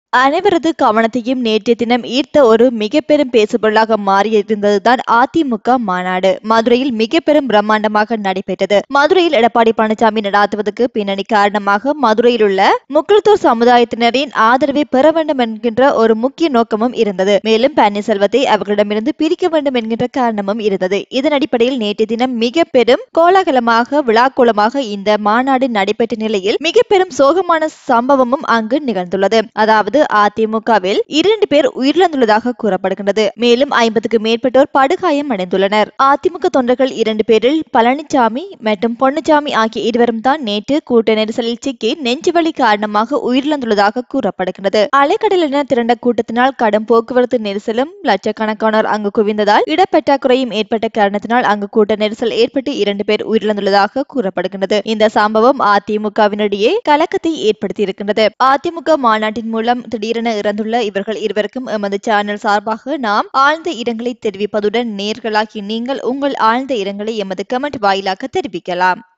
அனைவரது கவனத்தையும் நேற்றைய தினம் ஈர்த்த ஒரு மிக பெரும் பேசுபொருளாக மாறியிருந்ததுதான் அதிமுக மாநாடு மதுரையில் மிக பெரும் பிரம்மாண்டமாக நடைபெற்றது மதுரையில் எடப்பாடி பழனிசாமி நடாத்துவதற்கு பின்னணி காரணமாக மதுரையில் உள்ள முக்குளத்தூர் சமுதாயத்தினரின் ஆதரவை பெற வேண்டும் என்கின்ற ஒரு முக்கிய நோக்கமும் இருந்தது மேலும் பன்னீர்செல்வத்தை அவர்களிடமிருந்து பிரிக்க வேண்டும் என்கின்ற காரணமும் இருந்தது இதன் அடிப்படையில் நேற்றைய தினம் மிக பெரும் கோலாகலமாக விழாக்கோலமாக இந்த மாநாடு நடைபெற்ற நிலையில் மிக பெரும் சோகமான சம்பவமும் அங்கு நிகழ்ந்துள்ளது அதாவது அதிமுகவில் இரண்டு பேர் உயிரிழந்துள்ளதாக கூறப்படுகின்றது மேலும் ஐம்பதுக்கு மேற்பட்டோர் படுகாயம் அடைந்துள்ளனர் அதிமுக தொண்டர்கள் இரண்டு பேரில் பழனிசாமி மற்றும் பொன்னுச்சாமி ஆகிய இருவரும் தான் நேற்று கூட்ட நெரிசலில் சிக்கி நெஞ்சுவலி காரணமாக உயிரிழந்துள்ளதாக கூறப்படுகிறது அலைக்கடலின திரண்ட கூட்டத்தினால் கடும் போக்குவரத்து நெரிசலும் லட்சக்கணக்கானோர் அங்கு குவிந்ததால் இடப்பற்றாக்குறையும் ஏற்பட்ட காரணத்தினால் அங்கு கூட்ட நெரிசல் ஏற்பட்டு இரண்டு பேர் உயிரிழந்துள்ளதாக கூறப்படுகின்றது இந்த சம்பவம் அதிமுகவினிடையே கலக்கத்தை ஏற்படுத்தியிருக்கின்றது அதிமுக மாநாட்டின் மூலம் திடீரென இறந்துள்ள இவர்கள் இருவருக்கும் எமது சேனல் சார்பாக நாம் ஆழ்ந்த இரங்கலை தெரிவிப்பதுடன் நேர்களாகி நீங்கள் உங்கள் ஆழ்ந்த இரங்கலை எமது கமெண்ட் வாயிலாக தெரிவிக்கலாம்